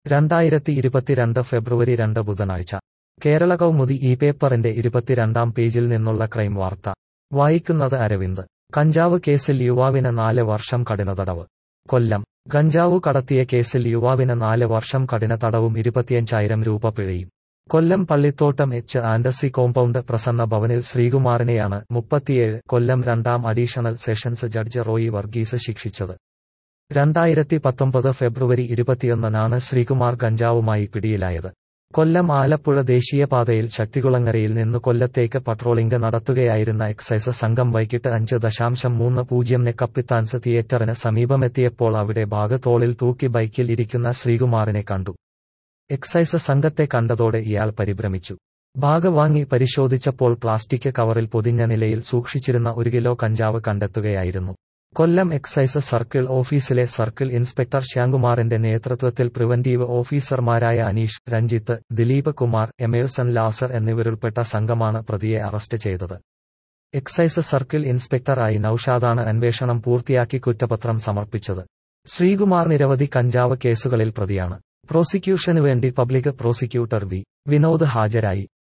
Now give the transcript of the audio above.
രണ്ടായിരത്തി ഇരുപത്തിരണ്ട് ഫെബ്രുവരി രണ്ട് ബുധനാഴ്ച കേരള കൗമുദി ഈ പേപ്പറിന്റെ ഇരുപത്തിരണ്ടാം പേജിൽ നിന്നുള്ള ക്രൈം വാർത്ത വായിക്കുന്നത് അരവിന്ദ് കഞ്ചാവ് കേസിൽ യുവാവിന് നാല് വർഷം കഠിന തടവ് കൊല്ലം കഞ്ചാവു കടത്തിയ കേസിൽ യുവാവിന് നാല് വർഷം കഠിന തടവും ഇരുപത്തിയഞ്ചായിരം രൂപ പിഴയും Kollam Pallithottam H and C compound Prasanna ഭവനിൽ ശ്രീകുമാറിനെയാണ് മുപ്പത്തിയേഴ് കൊല്ലം രണ്ടാം additional sessions judge Roy Varghese ശിക്ഷിച്ചത് രണ്ടായിരത്തി പത്തൊമ്പത് ഫെബ്രുവരി ഇരുപത്തിയൊന്നിനാണ് ശ്രീകുമാർ ഗഞ്ചാവുമായി പിടിയിലായത് കൊല്ലം ആലപ്പുഴ ദേശീയപാതയിൽ ശക്തികുളങ്ങരയിൽ നിന്ന് കൊല്ലത്തേക്ക് പട്രോളിംഗ് നടത്തുകയായിരുന്ന എക്സൈസ് സംഘം വൈകിട്ട് അഞ്ച് ദശാംശം മൂന്ന് പൂജ്യംന് കപ്പിത്താൻസ് തിയേറ്ററിന് സമീപമെത്തിയപ്പോൾ അവിടെ ഭാഗത്തോളിൽ തൂക്കി ബൈക്കിൽ ഇരിക്കുന്ന ശ്രീകുമാറിനെ കണ്ടു എക്സൈസ് സംഘത്തെ കണ്ടതോടെ ഇയാൾ പരിഭ്രമിച്ചു ബാഗ് വാങ്ങി പരിശോധിച്ചപ്പോൾ പ്ലാസ്റ്റിക് കവറിൽ പൊതിഞ്ഞ നിലയിൽ സൂക്ഷിച്ചിരുന്ന ഒരു കിലോ കഞ്ചാവ് കണ്ടെത്തുകയായിരുന്നു കൊല്ലം എക്സൈസ് സർക്കിൾ ഓഫീസിലെ സർക്കിൾ ഇൻസ്പെക്ടർ ശ്യാംകുമാറിന്റെ നേതൃത്വത്തിൽ പ്രിവന്റീവ് ഓഫീസർമാരായ അനീഷ് രഞ്ജിത്ത് ദിലീപ് കുമാർ എമേഴ്സൺ ലാസർ എന്നിവരുൾപ്പെട്ട സംഘമാണ് പ്രതിയെ അറസ്റ്റ് ചെയ്തത് എക്സൈസ് സർക്കിൾ ഇൻസ്പെക്ടറായി നൌഷാദാണ് അന്വേഷണം പൂർത്തിയാക്കി കുറ്റപത്രം സമർപ്പിച്ചത് ശ്രീകുമാർ നിരവധി കഞ്ചാവ് കേസുകളിൽ പ്രതിയാണ് പ്രോസിക്യൂഷനു വേണ്ടി പബ്ലിക് പ്രോസിക്യൂട്ടർ വി വിനോദ് ഹാജരായി